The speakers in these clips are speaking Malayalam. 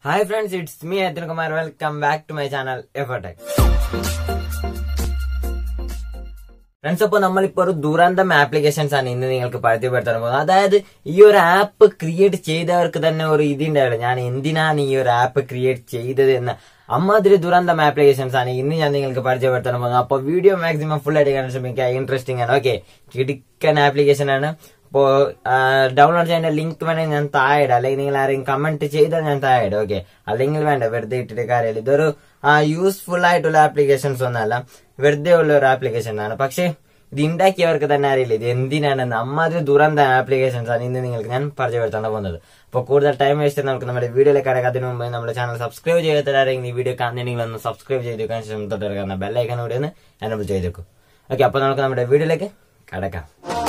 hi friends it's me Athul Kumar welcome back to my channel Efotech friends അപ്പോൾ നമ്മളിപ്പോ ഒരു ദുരന്തം ആപ്ലിക്കേഷൻസ് ആണ് ഇന്ന് നിങ്ങൾക്ക് പരിചയപ്പെടുത്താൻ പോകുന്നത് അതായത് ഈ ഒരു ആപ്പ് ക്രിയേറ്റ് ചെയ്തവർക്ക് തന്നെ ഒരു ഇതുണ്ടാവില്ല ഞാൻ എന്തിനാണ് ഈ ഒരു ആപ്പ് ക്രിയേറ്റ് ചെയ്തത് എന്ന് അമ്മാതിരി ദുരന്തം ആപ്ലിക്കേഷൻസ് ആണ് ഇന്ന് ഞാൻ നിങ്ങൾക്ക് പരിചയപ്പെടുത്താൻ പോകുന്നത് അപ്പോൾ വീഡിയോ മാക്സിമം ഫുൾ ആയിട്ട് കാണാൻ ശ്രമിക്കുക ഇൻട്രസ്റ്റിംഗ് ആണ് ഓക്കെ കിടിക്കൻ ആപ്ലിക്കേഷൻ ആണ് അപ്പോ ഡൗൺലോഡ് ചെയ്യേണ്ട ലിങ്ക് വേണമെങ്കിൽ ഞാൻ താഴെ ഇടാം അല്ലെങ്കിൽ നിങ്ങൾ ആരെങ്കിലും കമന്റ് ചെയ്താൽ ഞാൻ താഴെ ഇടാം ഓക്കെ അല്ലെങ്കിൽ വേണ്ട വെറുതെ ഇട്ടിട്ട് കാര്യമില്ല ഇതൊരു യൂസ്ഫുൾ ആയിട്ടുള്ള ആപ്ലിക്കേഷൻസ് ഒന്നല്ല വെറുതെ ഉള്ള ഒരു ആപ്ലിക്കേഷൻ ആണ് പക്ഷേ ഇത് ഉണ്ടാക്കിയവർക്ക് തന്നെ അറിയില്ല ഇത് എന്തിനാണെന്ന് അമ്മാതിരി ദുരന്ത ആപ്ലിക്കേഷൻസ് ആണ് ഇന്ന് നിങ്ങൾക്ക് ഞാൻ പരിചയപ്പെടുത്താൻ പോകുന്നത് അപ്പോൾ കൂടുതൽ ടൈം വേസ്റ്റ് നമുക്ക് നമ്മുടെ വീഡിയോയിലേക്ക് കടക്കാം അതിന് മുമ്പ് നമ്മുടെ ചാനൽ സബ്സ്ക്രൈബ് ചെയ്യാത്തവരാരെങ്കിലും ഈ വീഡിയോ കാണുന്നുണ്ടെങ്കിൽ ഒന്ന് സബ്സ്ക്രൈബ് ചെയ്ത് വെക്കാൻ ശേഷം തൊട്ടിറങ്ങുന്ന ബെല്ലൈക്കൻ കൂടി ഒന്ന് എനബിൾ ചെയ്തേക്കും ഓക്കെ അപ്പോൾ നമുക്ക് നമ്മുടെ വീഡിയോയിലേക്ക് കടക്കാം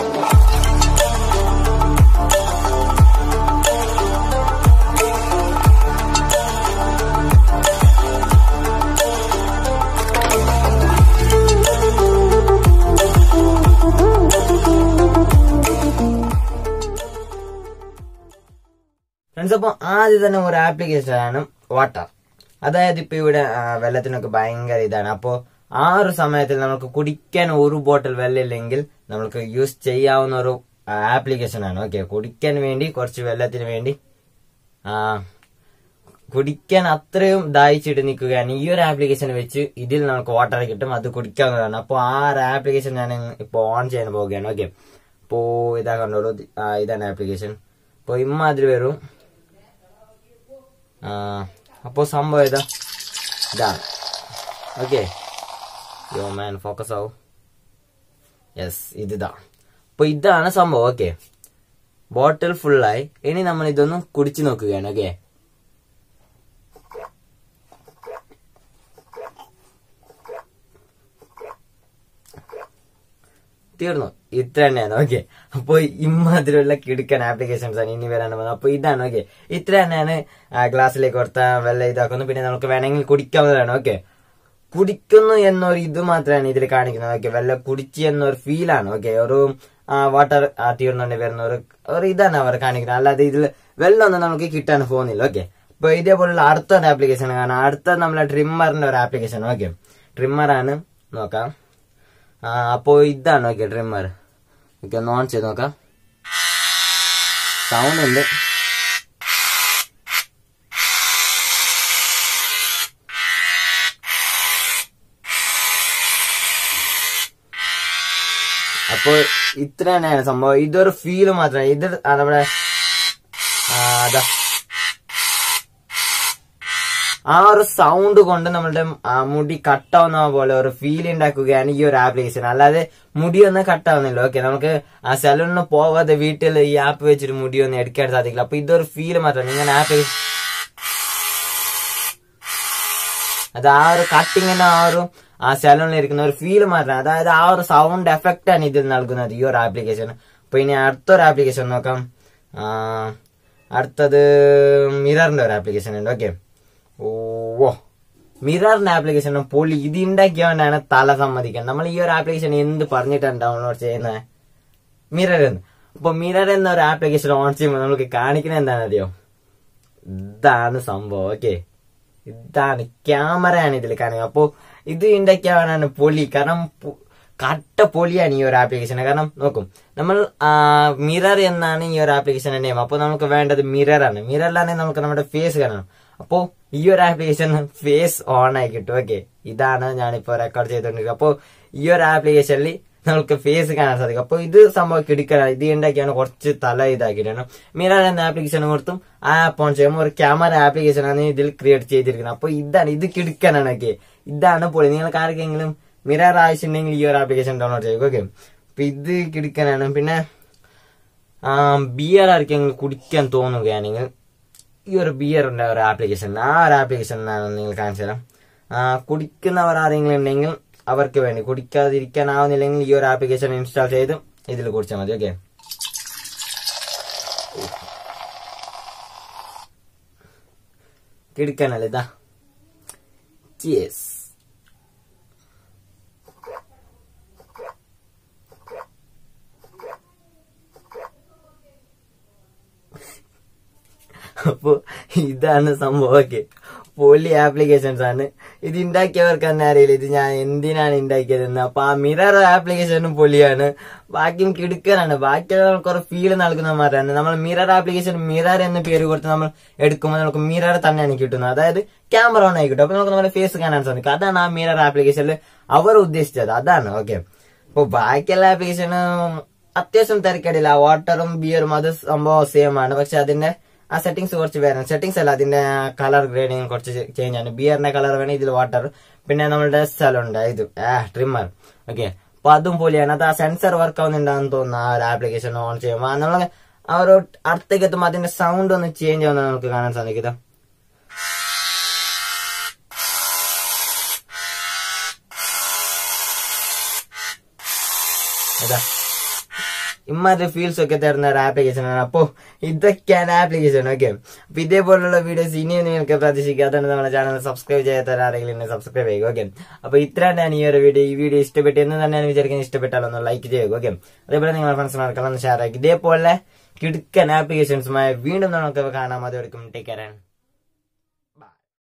ഫ്രണ്ട്സ് അപ്പോൾ ആദ്യം തന്നെ ഒരു ആപ്ലിക്കേഷൻ ആണ് വാട്ടർ അതായത് ഇപ്പൊ ഇവിടെ ആ, വെള്ളത്തിനൊക്കെ ഭയങ്കര ഇതാണ് അപ്പോൾ ആ ഒരു സമയത്തിൽ നമുക്ക് കുടിക്കാൻ ഒരു ബോട്ടിൽ വെള്ളം ഇല്ലെങ്കിൽ നമുക്ക് യൂസ് ചെയ്യാവുന്ന ഒരു ആപ്ലിക്കേഷൻ ആണ് ഓക്കെ കുടിക്കാൻ വേണ്ടി കുറച്ച് വെള്ളത്തിന് വേണ്ടി ആ, കുടിക്കാൻ അത്രയും ദാഹിച്ചിട്ട് നിൽക്കുകയാണ് ഈ ഒരു ആപ്ലിക്കേഷൻ വെച്ച് ഇതിൽ നമുക്ക് വാട്ടർ കിട്ടും അത് കുടിക്കാവുന്നതാണ് അപ്പോൾ ആ ഒരു ആപ്ലിക്കേഷൻ ഞാൻ ഇപ്പോൾ ഓൺ ചെയ്യാൻ പോവുകയാണ് ഓക്കെ അപ്പോൾ ഇതാ കണ്ടോളൂ ആ, ഇതാണ് ആപ്ലിക്കേഷൻ അപ്പോൾ ഇമ്മാതിരി വരും ആ, അപ്പോ സംഭവം ഇതാ ഇതാണ് ഓക്കെ യോ മാൻ ഫോക്കസ് ആവും യെസ് ഇതിതാ അപ്പൊ ഇതാണ് സംഭവം ഓക്കെ ബോട്ടിൽ ഫുള്ളായി ഇനി നമ്മൾ ഇതൊന്ന് കുടിച്ചു നോക്കുകയാണ് ഓക്കെ തീർന്നു ഇത്ര തന്നെയാണ് ഓക്കെ അപ്പൊ ഇമ്മാതിരിയുള്ള കിടുക്കൻ ആപ്ലിക്കേഷൻസ് ആണ് ഇനി വരാൻ പോകുന്നത് അപ്പൊ ഇതാണ് ഓക്കെ ഇത്ര തന്നെയാണ് ഗ്ലാസ്സിലേക്ക് കൊടുത്ത വെള്ളം ഇതാക്കുന്നു പിന്നെ നമുക്ക് വേണമെങ്കിൽ കുടിക്കാവുന്നതാണ് ഓക്കെ കുടിക്കുന്നു എന്നൊരു ഇത് മാത്രമാണ് ഇതിൽ കാണിക്കുന്നത് ഓക്കെ വെള്ളം കുടിച്ച് എന്നൊരു ഫീലാണ് ഓക്കെ ഒരു വാട്ടർ തീർന്നുകൊണ്ട് വരുന്ന ഒരു ഒരു ഇതാണ് അവർ കാണിക്കുന്നത് അല്ലാതെ ഇതിൽ വെള്ളമൊന്നും നമുക്ക് കിട്ടാൻ പോകുന്നില്ല ഓക്കെ അപ്പൊ ഇതേപോലുള്ള അടുത്തൊരു ആപ്ലിക്കേഷൻ കാണാം അടുത്ത നമ്മളെ ട്രിമ്മറിന്റെ ഒരു ആപ്ലിക്കേഷൻ ഓക്കെ ട്രിമ്മറാണ് നോക്കാം ആ അപ്പോ ഇതാണ് ഓക്കെ ട്രിമ്മർ ഓക്കെ ഒന്ന് ഓൺ ചെയ്ത് നോക്കാം സൗണ്ട് ഉണ്ട് അപ്പോ ഇത്ര തന്നെയാണ് സംഭവം ഇതൊരു ഫീല് മാത്രമാണ് ഇത് ആ നമ്മുടെ ആ, അതാ ആ ഒരു സൗണ്ട് കൊണ്ട് നമ്മളുടെ ആ, മുടി കട്ടാവുന്ന പോലെ ഒരു ഫീൽ ഉണ്ടാക്കുകയാണ് ഈ ഒരു ആപ്ലിക്കേഷൻ അല്ലാതെ മുടിയൊന്നും കട്ടാവുന്നില്ല ഓക്കെ നമുക്ക് ആ സലൂണിന് പോവാതെ വീട്ടിൽ ഈ ആപ്പ് വെച്ചിട്ട് മുടിയൊന്നും എടുക്കാൻ സാധിക്കില്ല അപ്പൊ ഇതൊരു ഫീൽ മാത്രമാണ് ഇങ്ങനെ ആപ്പ് അത് ആ ഒരു കട്ടിങ്ങിന് ആ ഒരു ആ സലൂണിൽ ഇരിക്കുന്ന ഒരു ഫീൽ മാത്രമാണ് അതായത് ആ ഒരു സൗണ്ട് എഫക്റ്റ് ആണ് ഇതിൽ നൽകുന്നത് ഈ ഒരു ആപ്ലിക്കേഷൻ അപ്പൊ ഇനി അടുത്തൊരു ആപ്ലിക്കേഷൻ നോക്കാം ആ, അടുത്തത് മിററിന്റെ ഒരു ആപ്ലിക്കേഷൻ ഉണ്ട് ഓക്കെ ഓ മിററിന്റെ ആപ്ലിക്കേഷൻ പൊളി ഇത് ഉണ്ടാക്കിയോണ്ടാണ് തല സമ്മതിക്കുന്നത് നമ്മൾ ഈ ഒരു ആപ്ലിക്കേഷൻ എന്ത് പറഞ്ഞിട്ടാണ് ഡൗൺലോഡ് ചെയ്യുന്നത് മിറർ എന്ന് അപ്പൊ മിറർ എന്ന ഒരു ആപ്ലിക്കേഷൻ ഓൺ ചെയ്യുമ്പോൾ നമുക്ക് കാണിക്കുന്നത് എന്താണെന്ന് അറിയോ ഇതാണ് സംഭവം ഓക്കെ ഇതാണ് ക്യാമറയാണ് ഇതിൽ കാണിക്കുന്നത് അപ്പോ ഇത് ഉണ്ടാക്കിയവനാണ് പൊളി കാരണം പു- കട്ട പൊളിയാണ് ഈ ഒരു ആപ്ലിക്കേഷൻ കാരണം നോക്കും നമ്മൾ മിറർ എന്നാണ് ഈ ഒരു ആപ്ലിക്കേഷന്റെ നെയിം അപ്പോൾ നമുക്ക് വേണ്ടത് മിററാണ് മിററിലാണെങ്കിൽ നമുക്ക് നമ്മുടെ ഫേസ് കാണണം അപ്പോ ഈ ഒരു ആപ്ലിക്കേഷൻ ഫേസ് ഓൺ ആയി കിട്ടും ഓക്കെ ഇതാണ് ഞാനിപ്പോ റെക്കോർഡ് ചെയ്തുകൊണ്ടിരിക്കുന്നത് അപ്പോ ഈ ഒരു ആപ്ലിക്കേഷനിൽ നമുക്ക് ഫേസ് കാണാൻ സാധിക്കും അപ്പൊ ഇത് സംഭവം കിടക്കണം ഇത് ഉണ്ടാക്കിയാണ് കുറച്ച് തല ഇതാക്കിയിട്ടാണ് മിറർ എന്ന ആപ്ലിക്കേഷൻ കൊടുത്തും ആ ആപ്പ് ഓൺ ചെയ്യുമ്പോൾ ഒരു ക്യാമറ ആപ്ലിക്കേഷൻ ആണ് ഇതിൽ ക്രിയേറ്റ് ചെയ്തിരിക്കുന്നത് അപ്പൊ ഇതാണ് ഇത് കിടക്കാനാണ് ഓക്കെ ഇതാണ് പൊളി നിങ്ങൾക്ക് ആർക്കെങ്കിലും മിറർ ആവശ്യമുണ്ടെങ്കിൽ ഈ ഒരു ആപ്ലിക്കേഷൻ ഡൗൺലോഡ് ചെയ്യുക ഓക്കെ അപ്പൊ ഇത് കിടക്കാനാണ് പിന്നെ ബിയർ ആർക്കെങ്കിലും കുടിക്കാൻ തോന്നുകയാണെങ്കിൽ ഈ ഒരു ബിയറിന്റെ ഒരു ആപ്ലിക്കേഷൻ ആ ഒരു ആപ്ലിക്കേഷൻ നിങ്ങൾ കാണിച്ചു തരാം ആ, കുടിക്കുന്നവർ ആരെങ്കിലും ഉണ്ടെങ്കിൽ അവർക്ക് വേണ്ടി കുടിക്കാതിരിക്കാനാവുന്നില്ലെങ്കിൽ ഈ ഒരു ആപ്ലിക്കേഷൻ ഇൻസ്റ്റാൾ ചെയ്ത് ഇതിൽ കുടിച്ചാൽ മതി ഓക്കെ കിടക്കാനല്ലേ ഇതാ ചിയേഴ്സ് അപ്പൊ ഇതാണ് സംഭവം ഓക്കെ പൊളി ആപ്ലിക്കേഷൻസ് ആണ് ഇത് ഉണ്ടാക്കിയവർക്ക് തന്നെ അറിയില്ല ഇത് ഞാൻ എന്തിനാണ് ഉണ്ടാക്കിയതെന്ന് അപ്പൊ ആ മിറർ ആപ്ലിക്കേഷനും പൊളിയാണ് ബാക്കിയും കിടുക്കനാണ് ബാക്കിയുള്ള കുറെ ഫീൽ നൽകുന്നവന്മാരാണ് നമ്മൾ മിറർ ആപ്ലിക്കേഷൻ മിറർ എന്ന് പേര് കൊടുത്ത് നമ്മൾ എടുക്കുമ്പോൾ നമുക്ക് മിറർ തന്നെയാണ് കിട്ടുന്നത് അതായത് ക്യാമറ ഓൺ ആയി കിട്ടും അപ്പൊ നമുക്ക് നമ്മുടെ ഫേസ് കാണാൻ സാധിക്കും അതാണ് ആ മിറർ ആപ്ലിക്കേഷനിൽ അവർ ഉദ്ദേശിച്ചത് അതാണ് ഓക്കെ അപ്പൊ ബാക്കിയുള്ള ആപ്ലിക്കേഷനും അത്യാവശ്യം തിരക്കടില്ല വാട്ടറും ബിയറും അത് സംഭവം സെയിം ആണ് പക്ഷെ അതിന്റെ ആ സെറ്റിംഗ്സ് കുറച്ച് വേറെ സെറ്റിംഗ്സ് അല്ല അതിന്റെ കളർ ഗ്രേഡിങ് കുറച്ച് ചേഞ്ച് ആണ് ബിയറിന്റെ കളർ വേണം ഇതിൽ വാട്ടർ പിന്നെ നമ്മളുടെ സ്ഥലമുണ്ട് ഇത് ആ ട്രിമ്മർ ഓക്കെ അപ്പൊ അതും പൊളിയാണ് അത് ആ സെൻസർ വർക്ക് ആവുന്നുണ്ടാന്ന് തോന്നുന്നു ആ ഒരു ആപ്ലിക്കേഷൻ ഓൺ ചെയ്യുമ്പോൾ നമ്മൾ ആ ഒരു അടുത്തേക്ക് എത്തുമ്പോൾ അതിന്റെ സൗണ്ട് ഒന്ന് ചേഞ്ച് ആവുന്ന നമുക്ക് കാണാൻ സാധിക്കും ഇതാ ഇമാതിരി ഫീൽസ് ഒക്കെ തരുന്ന ഒരു ആപ്ലിക്കേഷൻ ആണ് അപ്പോ ഇതൊക്കെയാണ് ആപ്ലിക്കേഷൻ ഓക്കെ അപ്പൊ ഇതേപോലുള്ള വീഡിയോസ് ഇനിയും നിങ്ങൾക്ക് പ്രതീക്ഷിക്കുക അതുകൊണ്ട് നമ്മുടെ ചാനൽ സബ്സ്ക്രൈബ് ചെയ്യാത്ത ആരെങ്കിലും എന്നെ സബ്സ്ക്രൈബ് ചെയ്യുക ഓക്കെ അപ്പൊ ഇത്രയാണ് ഈ ഒരു വീഡിയോ ഈ വീഡിയോ ഇഷ്ടപ്പെട്ടു എന്ന് തന്നെയാണ് വിചാരിക്കുന്നത് ഇഷ്ടപ്പെട്ടാലോ ഒന്ന് ലൈക്ക് ചെയ്യുക ഓക്കെ അതേപോലെ നിങ്ങളുടെ ഫ്രണ്ട്സിനോടൊക്കെ ഷെയർ ആക്കി ഇതേപോലെ കിടുക്കൻ ആപ്ലിക്കേഷൻസുമായി വീണ്ടും നമുക്ക് കാണാം അതുവരെക്കും ടേക്ക് കെയർ